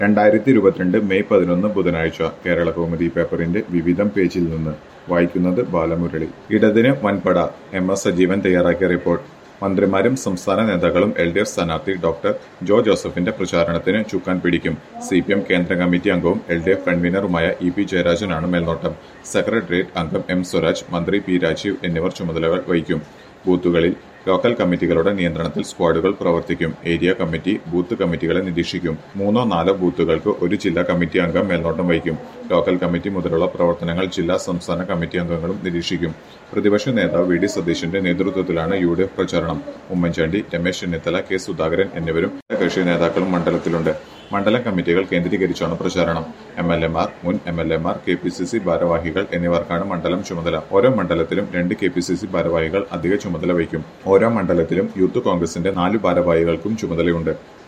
രണ്ടായിരത്തി ഇരുപത്തിരണ്ട് മെയ് പതിനൊന്ന് ബുധനാഴ്ച കേരള കൗമുദി പേപ്പറിന്റെ വിവിധം പേജിൽ നിന്ന് വായിക്കുന്നത് ബാലമുരളി ഇടതിന് വൻപട എം എസ് സജീവൻ തയ്യാറാക്കിയ റിപ്പോർട്ട് മന്ത്രിമാരും സംസ്ഥാന നേതാക്കളും എൽ ഡി എഫ് സ്ഥാനാർത്ഥി ഡോക്ടർ ജോ ജോസഫിന്റെ പ്രചാരണത്തിന് ചുക്കാൻ പിടിക്കും സി പി എം കേന്ദ്ര കമ്മിറ്റി അംഗവും എൽ ഡി എഫ് കൺവീനറുമായ ഇ പി ജയരാജനാണ് മേൽനോട്ടം സെക്രട്ടേറിയറ്റ് അംഗം എം സ്വരാജ് മന്ത്രി പി രാജീവ് എന്നിവർ ചുമതലകൾ വഹിക്കും ബൂത്തുകളിൽ ലോക്കൽ കമ്മിറ്റികളുടെ നിയന്ത്രണത്തിൽ സ്ക്വാഡുകൾ പ്രവർത്തിക്കും ഏരിയ കമ്മിറ്റി ബൂത്ത് കമ്മിറ്റികളെ നിരീക്ഷിക്കും മൂന്നോ നാലോ ബൂത്തുകൾക്ക് ഒരു ജില്ലാ കമ്മിറ്റി അംഗം മേൽനോട്ടം വഹിക്കും ലോക്കൽ കമ്മിറ്റി മുതലുള്ള പ്രവർത്തനങ്ങൾ ജില്ലാ സംസ്ഥാന കമ്മിറ്റി അംഗങ്ങളും നിരീക്ഷിക്കും പ്രതിപക്ഷ നേതാവ് വി ഡി സതീശന്റെ നേതൃത്വത്തിലാണ് യു ഡി എഫ് പ്രചാരണം ഉമ്മൻചാണ്ടി രമേശ് ചെന്നിത്തല കെ സുധാകരൻ എന്നിവരും കക്ഷി നേതാക്കളും മണ്ഡലത്തിലുണ്ട് മണ്ഡലം കമ്മിറ്റികൾ കേന്ദ്രീകരിച്ചാണ് പ്രചാരണം എം എൽ എമാർ മുൻ എം എൽ എമാർ കെ പി സി സി ഭാരവാഹികൾ എന്നിവർക്കാണ് മണ്ഡലം ചുമതല ഓരോ മണ്ഡലത്തിലും രണ്ട് കെ പി സി സി ഭാരവാഹികൾ അധിക ചുമതല വഹിക്കും ഓരോ മണ്ഡലത്തിലും യൂത്ത് കോൺഗ്രസിന്റെ നാല് ഭാരവാഹികൾക്കും ചുമതലയുണ്ട്